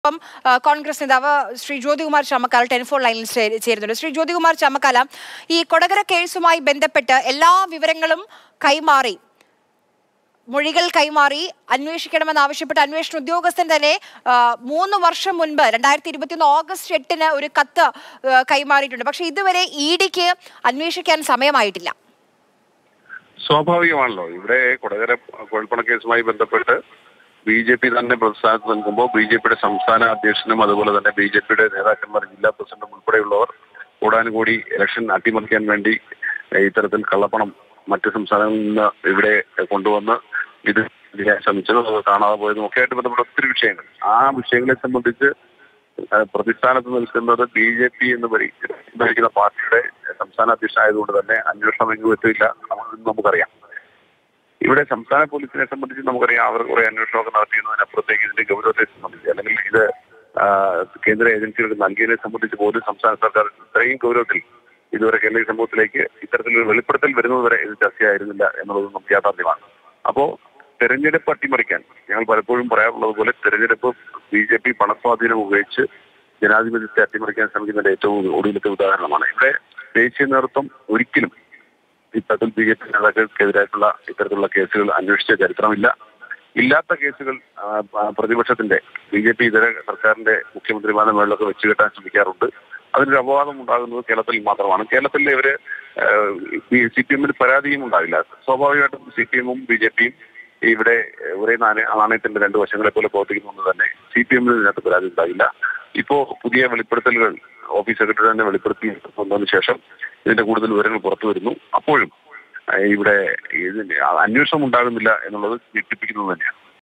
ഒപ്പം ആ, കോൺഗ്രസ് നേതാവ് ശ്രീ ജ്യോതികുമാർ ചമ്മക്കാല ടെലിഫോൺ ലൈനിൽ ചേ- ചേരുന്നുണ്ട് ശ്രീ ജ്യോതികുമാർ ചമ്മക്കാല ഈ കൊടകര കേസുമായി ബന്ധപ്പെട്ട് എല്ലാ വിവരങ്ങളും കൈമാറി മൊഴികൾ കൈമാറി അന്വേഷിക്കണമെന്ന് ആവശ്യപ്പെട്ട് അന്വേഷണ ഉദ്യോഗസ്ഥൻ തന്നെ ആ, മൂന്ന് വർഷം മുൻപ് രണ്ടായിരത്തി ഇരുപത്തിയൊന്ന് ഓഗസ്റ്റ് എട്ടിന് ഒരു കത്ത് ആ, കൈമാറിയിട്ടുണ്ട് പക്ഷെ ഇതുവരെ ഇ ഡിക്ക് അന്വേഷിക്കാൻ സമയമായിട്ടില്ല സ്വാഭാവികമാണല്ലോ ഇവിടെ കൊടകര കുഴൽപ്പണ കേസുമായി ബന്ധപ്പെട്ട് ബി ജെ പി തന്നെ പ്രതിസ്ഥാനത്ത് നിൽക്കുമ്പോൾ ബി ജെ പിയുടെ സംസ്ഥാന അധ്യക്ഷനും അതുപോലെ തന്നെ ബി ജെ പിയുടെ നേതാക്കന്മാർ ജില്ലാ പ്രസിഡന്റും ഉൾപ്പെടെയുള്ളവർ കൂടാനുകൂടി ഇലക്ഷൻ അട്ടിമറിക്കാൻ വേണ്ടി ഏഹ്, ഇത്തരത്തിൽ കള്ളപ്പണം മറ്റ് സംസ്ഥാനങ്ങളിൽ നിന്ന് ഇവിടെ കൊണ്ടുവന്ന് ഇത് ചെയ്യാൻ ശ്രമിച്ചതും അത് കാണാതെ പോയതും ഒക്കെ ആയിട്ട് ബന്ധപ്പെട്ട ഒത്തിരി വിഷയങ്ങൾ ആ വിഷയങ്ങളെ സംബന്ധിച്ച് ഏഹ്, പ്രതിസ്ഥാനത്ത് നിൽക്കുന്നത് ബി ജെ പി എന്ന് ഭരി- ഭരിക്കുന്ന പാർട്ടിയുടെ സംസ്ഥാന അധ്യക്ഷനായതുകൊണ്ട് തന്നെ അന്വേഷണം എങ്ങും എത്തില്ല എന്ന് നമുക്കറിയാം ഇവിടെ സംസ്ഥാന പോലീസിനെ സംബന്ധിച്ച് നമുക്കറിയാം അവർ കുറെ അന്വേഷണമൊക്കെ നടത്തിയതിനപ്പുറത്തേക്ക് ഇതിന്റെ ഗൗരവത്തെ സംബന്ധിച്ച് അല്ലെങ്കിൽ ഇത് ആ, കേന്ദ്ര ഏജൻസികൾക്ക് നൽകിയതിനെ സംബന്ധിച്ച് പോലും സംസ്ഥാന സർക്കാർ ഇത്രയും ഗൗരവത്തിൽ ഇതുവരെ കേരളീയ സമൂഹത്തിലേക്ക് ഇത്തരത്തിലൊരു വെളിപ്പെടുത്തൽ വരുന്നതുവരെ ഇത് ചർച്ചയായിരുന്നില്ല എന്നുള്ളത് നമുക്ക് യാഥാർത്ഥ്യമാണ് അപ്പോ തെരഞ്ഞെടുപ്പ് അട്ടിമറിക്കാൻ ഞങ്ങൾ പലപ്പോഴും പറയാറുള്ളത് പോലെ തെരഞ്ഞെടുപ്പ് ബി ജെ പി പണസ്വാധീനം ഉപയോഗിച്ച് ജനാധിപത്യത്തെ അട്ടിമറിക്കാൻ ശ്രമിക്കുന്നതിന്റെ ഏറ്റവും ഒടുവിലത്തെ ഉദാഹരണമാണ് ഇവിടെ ദേശീയ നേതൃത്വം ഒരിക്കലും ഇത്തരത്തിൽ ബി ജെ പി നേതാക്കൾക്കെതിരായിട്ടുള്ള ഇത്തരത്തിലുള്ള കേസുകൾ അന്വേഷിച്ച ചരിത്രമില്ല ഇല്ലാത്ത കേസുകൾ ആ, ആ, പ്രതിപക്ഷത്തിന്റെ ബി ജെ പി ഇതര സർക്കാരിന്റെ മുഖ്യമന്ത്രിമാരുടെ മേളിലൊക്കെ വെച്ച് കെട്ടാൻ ശ്രമിക്കാറുണ്ട് അതിനൊരു അപവാദം ഉണ്ടാകുന്നത് കേരളത്തിൽ മാത്രമാണ് കേരളത്തിൽ ഇവര് സി പി എമ്മിന് പരാതിയും ഉണ്ടാവില്ല സ്വാഭാവികമായിട്ടും സി പി എമ്മും ബി ജെ പിയും ഇവിടെ ഒരേ നാണയ നാണയത്തിന്റെ രണ്ട് വശങ്ങളെ പോലെ പ്രവർത്തിക്കുന്നതുകൊണ്ട് തന്നെ സി പി എമ്മിന് ഇതിനകത്ത് പരാതി ഉണ്ടാവില്ല ഇപ്പോ പുതിയ വെളിപ്പെടുത്തലുകൾ ഓഫീസ് സെക്രട്ടറി തന്നെ വെളിപ്പെടുത്തി വന്നതിന് ശേഷം ഇതിന്റെ കൂടുതൽ വിവരങ്ങൾ പുറത്തു വരുന്നു അപ്പോഴും ഏഹ് ഇവിടെ ഇതിന് അന്വേഷണം ഉണ്ടാകുന്നില്ല എന്നുള്ളത് ഞെട്ടിപ്പിക്കുന്നത് തന്നെയാണ്